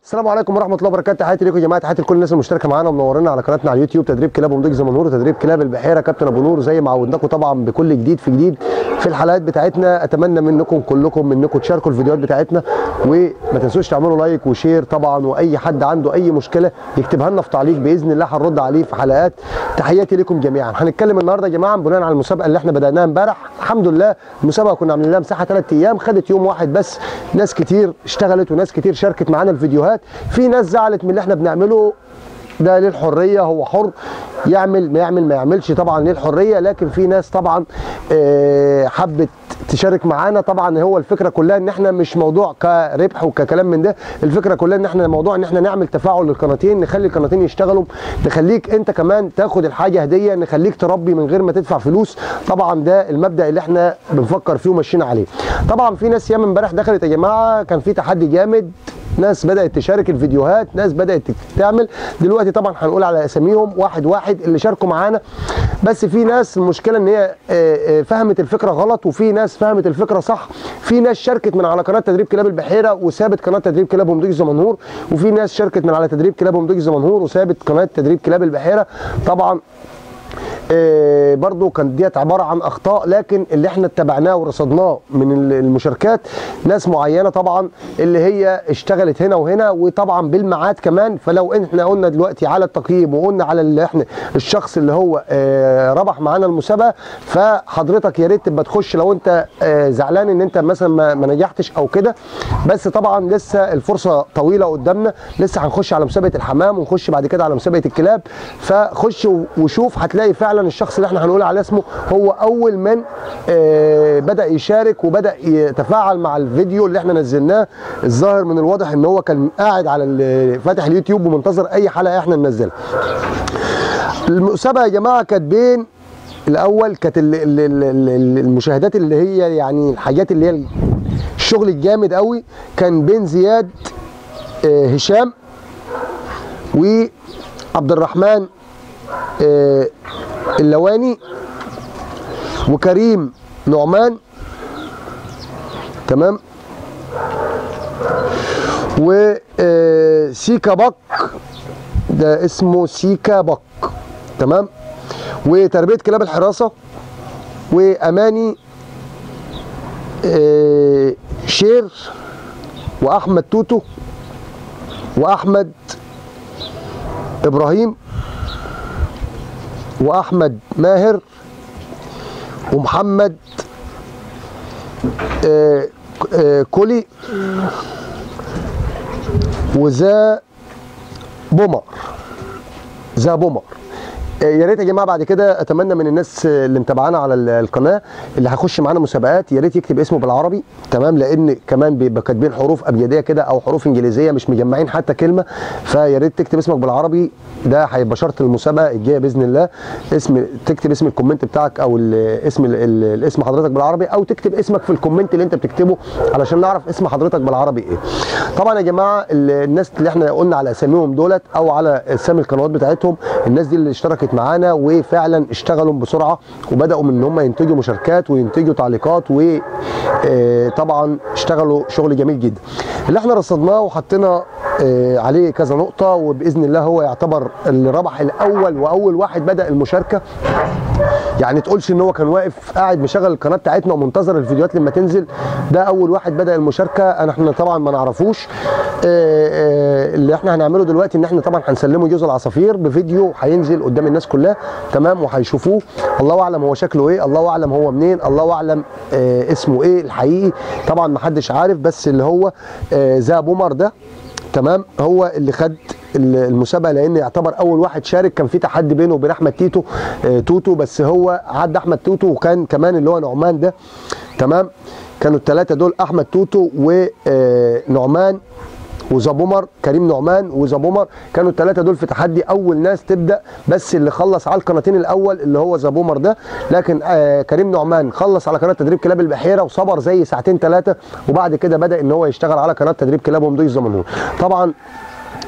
السلام عليكم ورحمه الله وبركاته تحياتي لكم يا جماعه تحياتي لكل الناس المشتركه معانا ومنورنا على قناتنا على اليوتيوب تدريب كلاب ومضيق زي ما نور تدريب كلاب البحيره كابتن ابو نور زي ما عودناكم طبعا بكل جديد في جديد في الحلقات بتاعتنا اتمنى منكم كلكم انكم تشاركوا الفيديوهات بتاعتنا وما تنسوش تعملوا لايك وشير طبعا واي حد عنده اي مشكله يكتبها لنا في تعليق باذن الله هنرد عليه في حلقات تحياتي لكم جميعا هنتكلم النهارده يا جماعه بناء على المسابقه اللي احنا بداناها امبارح الحمد لله المسابقه كنا عاملين لها مساحه ثلاث ايام خدت يوم واحد بس ناس كتير اشتغلت وناس كتير شاركت معانا الفيديوهات في ناس زعلت من اللي احنا بنعمله ده ليه الحريه هو حر يعمل ما يعمل ما يعملش طبعا ليه الحريه لكن في ناس طبعا آه، حبت تشارك معانا طبعا هو الفكره كلها ان احنا مش موضوع كربح وككلام من ده الفكره كلها ان احنا موضوع ان احنا نعمل تفاعل للقناتين نخلي القناتين يشتغلوا نخليك انت كمان تاخد الحاجه هديه نخليك تربي من غير ما تدفع فلوس طبعا ده المبدا اللي احنا بنفكر فيه وماشيين عليه طبعا في ناس ياما امبارح دخلت يا جماعه كان في تحدي جامد ناس بدات تشارك الفيديوهات ناس بدات تعمل دلوقتي طبعا هنقول على اساميهم واحد واحد اللي شاركوا معانا بس في ناس المشكله ان هي آه، آه، فهمت الفكره غلط وفي ناس فهمت الفكره صح في ناس شاركت من على قناه تدريب كلاب البحيره وسابت قناه تدريب كلاب ومضيق زمنهور وفي ناس شاركت من على تدريب كلاب ومضيق زمنهور وسابت قناه تدريب كلاب البحيره طبعا آه، برضو كانت ديت عباره عن اخطاء لكن اللي احنا اتبعناه ورصدناه من ال- المشاركات ناس معينه طبعا اللي هي اشتغلت هنا وهنا وطبعا بالميعاد كمان فلو احنا قلنا دلوقتي على التقييم وقلنا على اللي احنا الشخص اللي هو آه، ربح معانا المسابقه فحضرتك يا ريت تبقى تخش لو انت آه، زعلان ان انت مثلا ما ما نجحتش او كده بس طبعا لسه الفرصه طويله قدامنا لسه هنخش على مسابقه الحمام ونخش بعد كده على مسابقه الكلاب فخش و- وشوف هتلاقي فعلا الشخص اللي احنا هنقول على اسمه هو اول من آه، بدا يشارك وبدا يتفاعل مع الفيديو اللي احنا نزلناه الظاهر من الواضح ان هو كان قاعد على ال- فاتح اليوتيوب ومنتظر اي حلقه احنا ننزلها المسابقه يا جماعه كانت بين الاول كانت ال- ال- ال- ال- المشاهدات اللي هي يعني الحاجات اللي هي الشغل الجامد قوي كان بين زياد آه، هشام وعبد الرحمن آه، اللواني وكريم نعمان تمام وسيكا بك ده اسمه سيكا بك تمام وتربيه كلاب الحراسه واماني آه، شير واحمد توتو واحمد ابراهيم واحمد ماهر ومحمد آه، آه، كولي وذا بومر ذا بومر آه، يا ريت يا جماعه بعد كده اتمنى من الناس اللي متابعانا على ال- القناه اللي هيخش معانا مسابقات يا ريت يكتب اسمه بالعربي تمام لان كمان بيبقى كاتبين حروف ابجديه كده او حروف انجليزيه مش مجمعين حتى كلمه فيا ريت تكتب اسمك بالعربي ده هيبقى شرط المسابقه الجايه باذن الله اسم تكتب اسم الكومنت بتاعك او ال- اسم ال- ال- الاسم حضرتك بالعربي او تكتب اسمك في الكومنت اللي انت بتكتبه علشان نعرف اسم حضرتك بالعربي ايه طبعا يا جماعه ال- الناس اللي احنا قلنا على اساميهم دولت او على اسامي القنوات بتاعتهم الناس دي اللي اشتركت معانا وفعلا اشتغلوا بسرعه وبداوا من ان هم ينتجوا مشاركات وينتجوا تعليقات وطبعا اشتغلوا شغل جميل جدا اللي احنا رصدناه وحطينا آه، عليه كذا نقطه وباذن الله هو يعتبر اللي ربح الاول واول واحد بدا المشاركه يعني تقولش ان هو كان واقف قاعد مشغل القناه بتاعتنا ومنتظر الفيديوهات لما تنزل ده اول واحد بدا المشاركه انا احنا طبعا ما نعرفوش آه، آه، اللي احنا هنعمله دلوقتي ان احنا طبعا هنسلمه جزء العصافير بفيديو هينزل قدام الناس كلها تمام وهيشوفوه الله اعلم هو شكله ايه الله اعلم هو منين الله اعلم آه، اسمه ايه الحقيقي طبعا ما حدش عارف بس اللي هو آه، ذا بومر ده تمام هو اللي خد المسابقه لان يعتبر اول واحد شارك كان في تحدي بينه وبين احمد تيتو آه، توتو بس هو عدى احمد توتو وكان كمان اللي هو نعمان ده تمام كانوا الثلاثه دول احمد توتو ونعمان وزابومر كريم نعمان وزابومر كانوا الثلاثه دول في تحدي اول ناس تبدا بس اللي خلص على القناتين الاول اللي هو زابومر ده لكن آه كريم نعمان خلص على قناه تدريب كلاب البحيره وصبر زي ساعتين ثلاثه وبعد كده بدا ان هو يشتغل على قناه تدريب كلاب ومضي الزمنهور طبعا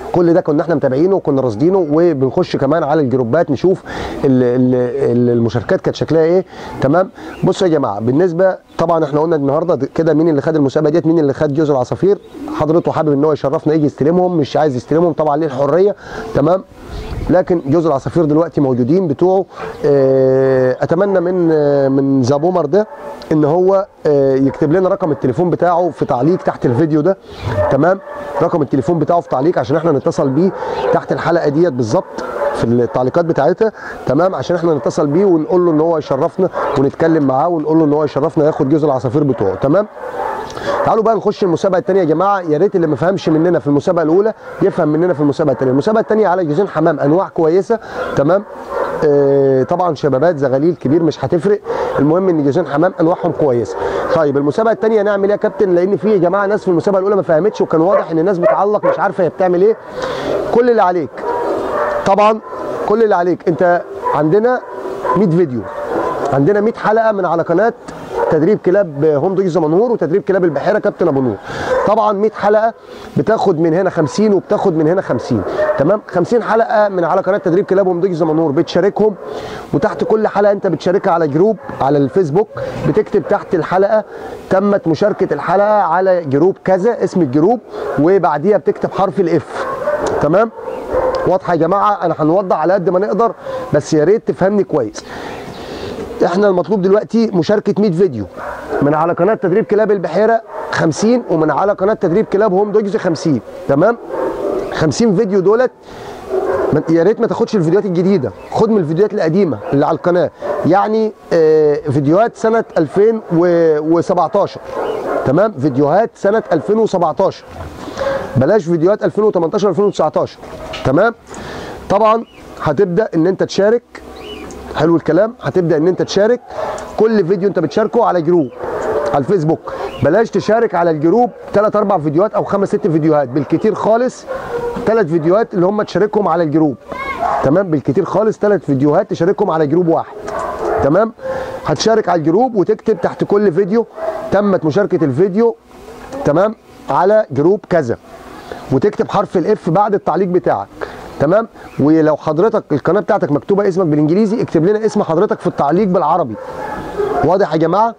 كل ده كنا احنا متابعينه وكنا راصدينه وبنخش كمان على الجروبات نشوف ال- ال- ال- المشاركات كانت شكلها ايه تمام بصوا يا جماعه بالنسبه طبعا احنا قلنا النهارده د- كده مين اللي خد المسابقه ديت مين اللي خد جوز العصافير حضرته حابب ان هو يشرفنا يجي يستلمهم مش عايز يستلمهم طبعا ليه الحريه تمام لكن جوز العصافير دلوقتي موجودين بتوعه آه، اتمنى من آه، من زابومر ده ان هو آه، يكتب لنا رقم التليفون بتاعه في تعليق تحت الفيديو ده تمام رقم التليفون بتاعه في تعليق عشان احنا نتصل بيه تحت الحلقه ديت بالظبط في التعليقات بتاعتها تمام عشان احنا نتصل بيه ونقول له ان هو يشرفنا ونتكلم معاه ونقول له ان هو يشرفنا ياخد جوز العصافير بتوعه تمام تعالوا بقى نخش المسابقه الثانيه يا جماعه يا ريت اللي ما فهمش مننا في المسابقه الاولى يفهم مننا في المسابقه الثانيه المسابقه الثانيه على جوزين حمام انواع كويسه تمام آه طبعا شبابات زغاليل كبير مش هتفرق المهم ان جوزين حمام انواعهم كويسه طيب المسابقه الثانيه نعمل ايه يا كابتن لان في يا جماعه ناس في المسابقه الاولى ما فهمتش وكان واضح ان الناس بتعلق مش عارفه هي بتعمل ايه كل اللي عليك طبعا كل اللي عليك انت عندنا 100 فيديو عندنا 100 حلقه من على قناه تدريب كلاب هوم دوجز منهور وتدريب كلاب البحيره كابتن ابو نور طبعا 100 حلقه بتاخد من هنا 50 وبتاخد من هنا 50 تمام 50 حلقه من على قناه تدريب كلاب هوم دوجز منهور بتشاركهم وتحت كل حلقه انت بتشاركها على جروب على الفيسبوك بتكتب تحت الحلقه تمت مشاركه الحلقه على جروب كذا اسم الجروب وبعديها بتكتب حرف الاف تمام واضحه يا جماعه انا هنوضح على قد ما نقدر بس يا ريت تفهمني كويس احنا المطلوب دلوقتي مشاركه 100 فيديو من على قناه تدريب كلاب البحيره 50 ومن على قناه تدريب كلاب هوم دوجز 50 تمام 50 فيديو دولت من- يا ريت ما تاخدش الفيديوهات الجديده خد من الفيديوهات القديمه اللي على القناه يعني آه، فيديوهات سنه 2017 تمام فيديوهات سنه 2017 بلاش فيديوهات 2018 2019 تمام طبعا هتبدا ان انت تشارك حلو الكلام هتبدا ان انت تشارك كل فيديو انت بتشاركه على جروب على الفيسبوك بلاش تشارك على الجروب ثلاث اربع فيديوهات او خمس ست فيديوهات بالكتير خالص ثلاث فيديوهات اللي هم تشاركهم على الجروب تمام بالكتير خالص ثلاث فيديوهات تشاركهم على جروب واحد تمام هتشارك على الجروب وتكتب تحت كل فيديو تمت مشاركه الفيديو تمام على جروب كذا وتكتب حرف الاف بعد التعليق بتاعك تمام ولو حضرتك القناه بتاعتك مكتوبه اسمك بالانجليزي اكتب لنا اسم حضرتك في التعليق بالعربي واضح يا جماعه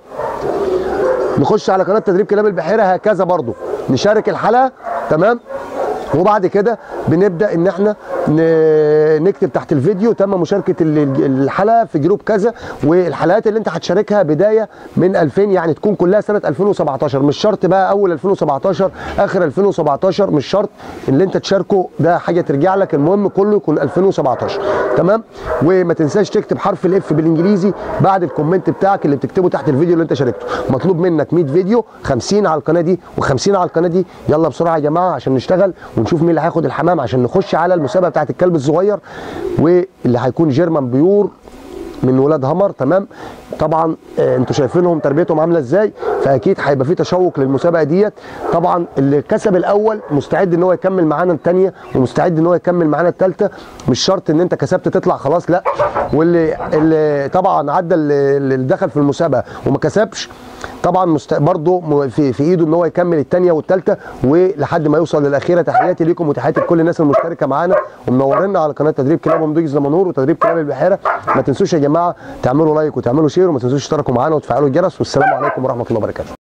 نخش على قناه تدريب كلاب البحيره هكذا برضو نشارك الحلقه تمام وبعد كده بنبدا ان احنا ن- نكتب تحت الفيديو تم مشاركه ال- الحلقه في جروب كذا والحلقات اللي انت هتشاركها بدايه من 2000 يعني تكون كلها سنه 2017 مش شرط بقى اول 2017 اخر 2017 مش شرط اللي انت تشاركه ده حاجه ترجع لك المهم كله يكون 2017 تمام وما تنساش تكتب حرف الاف بالانجليزي بعد الكومنت بتاعك اللي بتكتبه تحت الفيديو اللي انت شاركته مطلوب منك 100 فيديو 50 على القناه دي و50 على القناه دي يلا بسرعه يا جماعه عشان نشتغل ونشوف مين اللي هياخد الحمام عشان نخش على المسابقه بتاعت الكلب الصغير واللي هيكون جيرمان بيور من ولاد همر تمام طبعا آه، انتوا شايفينهم تربيتهم عامله ازاي فاكيد هيبقى في تشوق للمسابقه ديت طبعا اللي كسب الاول مستعد ان هو يكمل معانا الثانيه ومستعد ان هو يكمل معانا الثالثه مش شرط ان انت كسبت تطلع خلاص لا واللي اللي طبعا عدى اللي اللي دخل في المسابقه وما كسبش طبعا مست... برضه م- في في ايده ان هو يكمل الثانيه والثالثه ولحد ما يوصل للاخيره تحياتي ليكم وتحياتي لكل الناس المشتركه معانا ومنورينا على قناه تدريب كلاب ومدوجز منور وتدريب كلاب البحيره ما تنسوش يا جماعه تعملوا لايك وتعملوا شير وما تنسوش تشتركوا معانا وتفعلوا الجرس والسلام عليكم ورحمه الله وبركاته